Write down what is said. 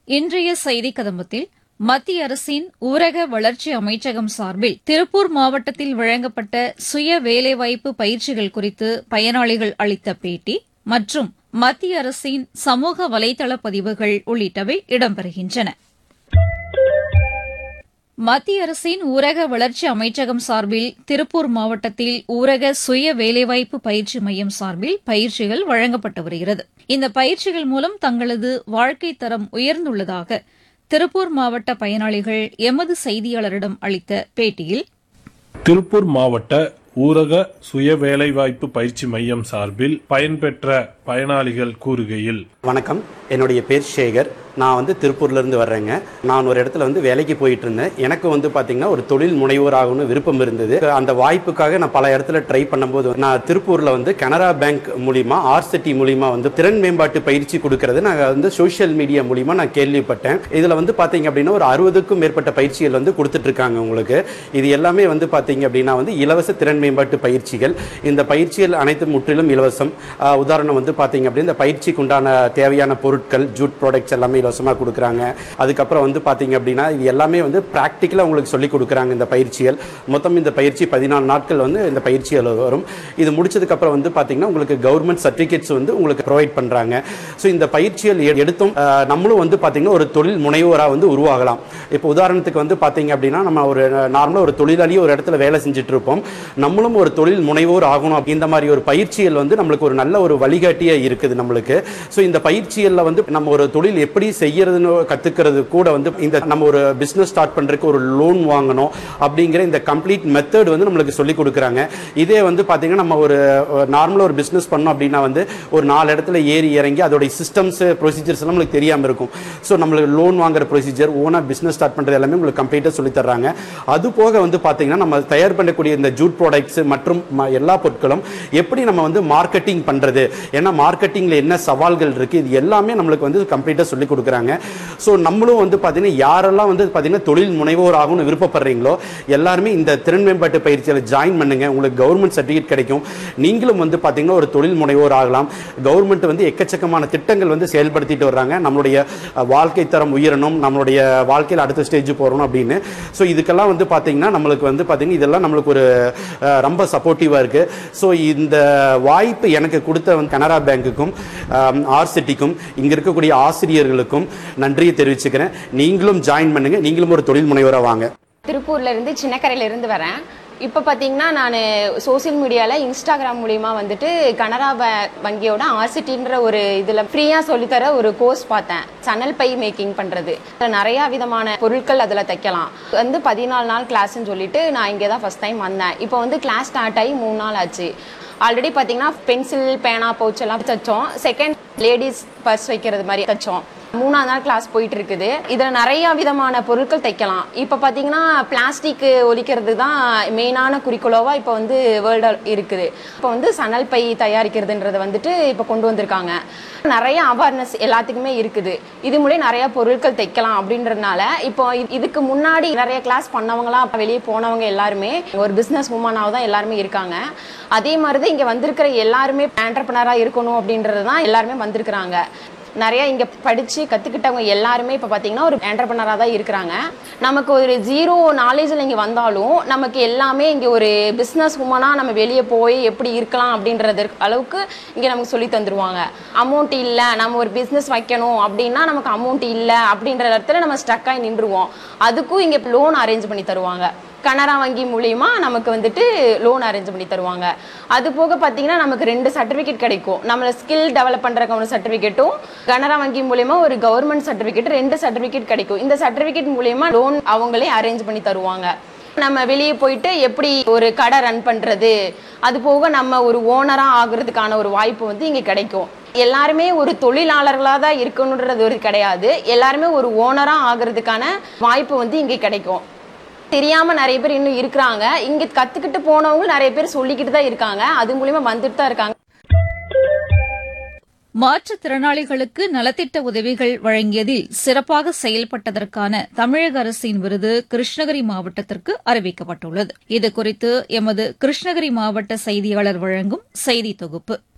இன்றைய செய்தி கதம்பத்தில் மத்திய அரசின் ஊரக வளர்ச்சி அமைச்சகம் சார்பில் திருப்பூர் மாவட்டத்தில் வழங்கப்பட்ட சுய வேலைவாய்ப்பு பயிற்சிகள் குறித்து பயனாளிகள் அளித்த பேட்டி மற்றும் மத்திய அரசின் சமூக வலைதள பதிவுகள் உள்ளிட்டவை இடம்பெறுகின்றன மத்திய அரசின் ஊரக வளர்ச்சி அமைச்சகம் சார்பில் திருப்பூர் மாவட்டத்தில் ஊரக சுய வேலைவாய்ப்பு பயிற்சி மையம் சார்பில் பயிற்சிகள் வழங்கப்பட்டு வருகிறது இந்த பயிற்சிகள் மூலம் தங்களது வாழ்க்கை தரம் உயர்ந்துள்ளதாக திருப்பூர் மாவட்ட பயனாளிகள் எமது செய்தியாளரிடம் அளித்த பேட்டியில் திருப்பூர் மாவட்ட ஊரக சுய வேலைவாய்ப்பு பயிற்சி மையம் சார்பில் பயன்பெற்ற பயனாளிகள் கூறுகையில் வணக்கம் என்னுடைய பேர் சேகர் நான் வந்து திருப்பூர்லேருந்து வர்றேங்க நான் ஒரு இடத்துல வந்து வேலைக்கு போயிட்டு இருந்தேன் எனக்கு வந்து பார்த்தீங்கன்னா ஒரு தொழில் முனைவோர் ஆகணும்னு விருப்பம் இருந்தது அந்த வாய்ப்புக்காக நான் பல இடத்துல ட்ரை பண்ணும்போது நான் திருப்பூரில் வந்து கனரா பேங்க் மூலிமா ஆர்சிட்டி மூலிமா வந்து திறன் மேம்பாட்டு பயிற்சி கொடுக்கறது நான் வந்து சோஷியல் மீடியா மூலிமா நான் கேள்விப்பட்டேன் இதில் வந்து பார்த்தீங்க அப்படின்னா ஒரு அறுபதுக்கும் மேற்பட்ட பயிற்சிகள் வந்து கொடுத்துட்டு இருக்காங்க உங்களுக்கு இது எல்லாமே வந்து பார்த்தீங்க அப்படின்னா வந்து இலவச திறன் மேம்பாட்டு பயிற்சிகள் இந்த பயிற்சிகள் அனைத்தும் முற்றிலும் இலவசம் ஆஹ் உதாரணம் வந்து பார்த்தீங்க அப்படின்னா இந்த பயிற்சிக்கு உண்டான தேவையான பொருட்கள் ஜூட் ப்ராடக்ட்ஸ் எல்லாமே இலவசமாக கொடுக்குறாங்க அதுக்கப்புறம் வந்து பார்த்தீங்க அப்படின்னா இது எல்லாமே வந்து ப்ராக்டிக்கலாக உங்களுக்கு சொல்லி கொடுக்குறாங்க இந்த பயிற்சிகள் மொத்தம் இந்த பயிற்சி பதினாலு நாட்கள் வந்து இந்த பயிற்சிகள் வரும் இது முடிச்சதுக்கப்புறம் வந்து பார்த்தீங்கன்னா உங்களுக்கு கவர்மெண்ட் சர்டிஃபிகேட்ஸ் வந்து உங்களுக்கு ப்ரொவைட் பண்ணுறாங்க ஸோ இந்த பயிற்சிகள் எ- எடுத்தும் ஆஹ் நம்மளும் வந்து பார்த்தீங்கன்னா ஒரு தொழில் முனைவோராக வந்து உருவாகலாம் இப்போ உதாரணத்துக்கு வந்து பார்த்தீங்க அப்படின்னா நம்ம ஒரு நார்மலாக ஒரு தொழிலாளியே ஒரு இடத்துல வேலை செஞ்சுட்டு இருப்போம் நம்மளும் ஒரு தொழில் முனைவோர் ஆகணும் அப்படி- இந்த மாதிரி ஒரு பயிற்சிகள் வந்து நம்மளுக்கு ஒரு நல்ல ஒரு வழிகாட்டியே இருக்குது நம்மளுக்கு ஸோ இந்த பயிற்சிகளில் வந்து நம்ம ஒரு தொழில் எப்படி செய்யறதுன்னு கத்துக்கிறது கூட வந்து இந்த நம்ம ஒரு பிஸ்னஸ் ஸ்டார்ட் பண்றதுக்கு ஒரு லோன் வாங்கணும் அப்படிங்கிற இந்த கம்ப்ளீட் மெத்தட் வந்து நம்மளுக்கு சொல்லி கொடுக்குறாங்க இதே வந்து பார்த்தீங்கன்னா நம்ம ஒரு நார்மலாக ஒரு பிஸ்னஸ் பண்ணோம் அப்படின்னா வந்து ஒரு நாலு இடத்துல ஏறி இறங்கி அதோடைய சிஸ்டம்ஸ் ப்ரொசீஜர்ஸ் எல்லாம் நம்மளுக்கு தெரியாமல் இருக்கும் ஸோ நம்மளுக்கு லோன் வாங்குற ப்ரொசீஜர் ஓனாக பிஸ்னஸ் ஸ்டார்ட் பண்ணுறது எல்லாமே உங்களுக்கு கம்ப்ளீட்டாக சொல்லி தர்றாங்க அது போக வந்து பார்த்தீங்கன்னா நம்ம தயார் பண்ணக்கூடிய இந்த ஜூட் ப்ராடக்ட்ஸ் மற்றும் ம- எல்லா பொருட்களும் எப்படி நம்ம வந்து மார்க்கெட்டிங் பண்ணுறது ஏன்னா மார்க்கெட்டிங்கில் என்ன சவால்கள் இருக்குது இது எல்லாமே நம்மளுக்கு வந்து கம்ப்ளீட்டாக சொல்லி கொடுக்குறாங்க ஸோ நம்மளும் வந்து பார்த்தீங்கன்னா யாரெல்லாம் வந்து பார்த்தீங்கன்னா தொழில் முனைவோர் ஆகணும்னு விருப்பப்படுறீங்களோ எல்லாருமே இந்த திறன் மேம்பாட்டு பயிற்சியில் ஜாயின் பண்ணுங்க உங்களுக்கு கவர்மெண்ட் சர்டிஃபிகேட் கிடைக்கும் நீங்களும் வந்து பார்த்தீங்கன்னா ஒரு தொழில் முனைவோர் ஆகலாம் கவர்மெண்ட் வந்து எக்கச்சக்கமான திட்டங்கள் வந்து செயல்படுத்திட்டு வர்றாங்க நம்மளுடைய அஹ், வாழ்க்கை தரம் உயரணும் நம்மளுடைய வாழ்க்கையில் அடுத்த ஸ்டேஜ் போகணும் அப்படின்னு ஸோ இதுக்கெல்லாம் வந்து பார்த்தீங்கன்னா நம்மளுக்கு வந்து பார்த்தீங்கன்னா இதெல்லாம் நம்மளுக்கு ஒரு அஹ், ரொம்ப சப்போர்ட்டிவாக இருக்கு ஸோ இந்த வாய்ப்பு எனக்கு கொடுத்த வந்து கனரா பேங்க்குக்கும் ஆர்சிட்டிக்கும் இங்கே இருக்கக்கூடிய ஆசிரியர்களுக்கும் நன்றியை தெரிவிச்சுக்கிறேன் நீங்களும் ஜாயின் பண்ணுங்க நீங்களும் ஒரு தொழில் முனைவராக வாங்க திருப்பூர்ல இருந்து சின்னக்கரையில இருந்து வரேன் இப்போ பார்த்தீங்கன்னா நான் சோஷியல் மீடியாவில் இன்ஸ்டாகிராம் மூலிமா வந்துட்டு கனரா வ- வங்கியோட ஆர்சிட்டின்ற ஒரு இதில் ஃப்ரீயாக சொல்லித்தர ஒரு கோர்ஸ் பார்த்தேன் சணல் பை மேக்கிங் பண்ணுறது நிறையா விதமான பொருட்கள் அதில் தைக்கலாம் வந்து பதினாலு நாள் கிளாஸ்ன்னு சொல்லிட்டு நான் இங்கே தான் ஃபஸ்ட் டைம் வந்தேன் இப்போ வந்து கிளாஸ் ஸ்டார்ட் ஆகி மூணு நாள் ஆச்சு ஆல்ரெடி பார்த்தீங்கன்னா பென்சில் பேனா பவுச் எல்லாம் தைச்சோம் செகண்ட் லேடிஸ் பர்ஸ் வைக்கிறது மாதிரி தைச்சோம் மூணாவது நாள் கிளாஸ் போயிட்டு இருக்குது இதில் நிறைய விதமான பொருட்கள் தைக்கலாம் இப்போ பார்த்தீங்கன்னா பிளாஸ்டிக் ஒழிக்கிறது தான் மெயினான குறிக்கோளாவா இப்போ வந்து வேர்ல்டு இருக்குது இப்போ வந்து சணல் பை தயாரிக்கிறதுன்றதை வந்துட்டு இப்போ கொண்டு வந்திருக்காங்க நிறைய அவேர்னஸ் எல்லாத்துக்குமே இருக்குது இது மூலியம் நிறைய பொருட்கள் தைக்கலாம் அப்படின்றதுனால இப்போ இ- இதுக்கு முன்னாடி நிறைய கிளாஸ் பண்ணவங்களாம் அப்ப வெளியே போனவங்க எல்லாருமே ஒரு பிஸ்னஸ் உமனாக தான் எல்லாருமே இருக்காங்க அதே மாதிரி தான் இங்கே வந்திருக்கிற எல்லாருமே ஆண்டர்பனராக இருக்கணும் அப்படின்றது தான் எல்லாருமே வந்திருக்கிறாங்க நிறைய இங்க படிச்சு கத்துக்கிட்டவங்க எல்லாருமே இப்ப பாத்தீங்கன்னா ஒரு என்டர்பனரா தான் இருக்கிறாங்க நமக்கு ஒரு ஜீரோ நாலேஜ்ல இங்க வந்தாலும் நமக்கு எல்லாமே இங்க ஒரு பிசினஸ் உமனா நம்ம வெளியே போய் எப்படி இருக்கலாம் அப்படின்றது அளவுக்கு இங்க நமக்கு சொல்லி தந்துருவாங்க அமௌண்ட் இல்ல நம்ம ஒரு பிசினஸ் வைக்கணும் அப்படின்னா நமக்கு அமௌண்ட் இல்ல அப்படின்ற இடத்துல நம்ம ஸ்டக் ஆகி நின்றுவோம் அதுக்கும் இங்க லோன் அரேஞ்ச் பண்ணி தருவாங்க கனரா வங்கி மூலியமா நமக்கு வந்துட்டு லோன் அரேஞ்ச் பண்ணி தருவாங்க அது போக பார்த்தீங்கன்னா நமக்கு ரெண்டு சர்டிஃபிகேட் கிடைக்கும் நம்மள ஸ்கில் டெவலப் பண்றதுக்கு ஒரு சர்டிஃபிகேட்டும் கனரா வங்கி மூலியமா ஒரு கவர்மெண்ட் சர்டிஃபிகேட் ரெண்டு சர்டிஃபிகேட் கிடைக்கும் இந்த சர்டிஃபிகேட் மூலியமா லோன் அவங்களே அரேஞ்ச் பண்ணி தருவாங்க நம்ம வெளியே போயிட்டு எப்படி ஒரு கடை ரன் பண்றது அது போக நம்ம ஒரு ஓனரா ஆகுறதுக்கான ஒரு வாய்ப்பு வந்து இங்க கிடைக்கும் எல்லாருமே ஒரு தொழிலாளர்களாக தான் இருக்கணுன்றது ஒரு கிடையாது எல்லாருமே ஒரு ஓனரா ஆகுறதுக்கான வாய்ப்பு வந்து இங்க கிடைக்கும் தெரியாம நிறைய பேர் இன்னும் இருக்கிறாங்க இங்க கத்துக்கிட்டு போனவங்க நிறைய பேர் சொல்லிக்கிட்டு தான் இருக்காங்க அது மூலியமா வந்துட்டு தான் இருக்காங்க மாற்றுத்திறனாளிகளுக்கு நலத்திட்ட உதவிகள் வழங்கியதில் சிறப்பாக செயல்பட்டதற்கான தமிழக அரசின் விருது கிருஷ்ணகிரி மாவட்டத்திற்கு அறிவிக்கப்பட்டுள்ளது இதுகுறித்து எமது கிருஷ்ணகிரி மாவட்ட செய்தியாளர் வழங்கும் செய்தி தொகுப்பு